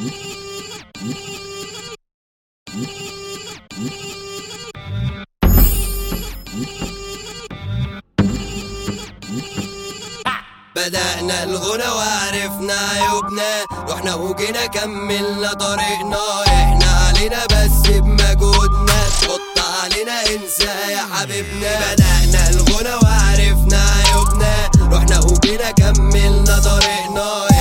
بدأنا الغنى وعرفنا عيوبنا رحنا وجينا كملنا طريقنا احنا علينا بس بمجهودنا تحط علينا انسى يا حبيبنا بدأنا الغنى وعرفنا عيوبنا رحنا وجينا كملنا طريقنا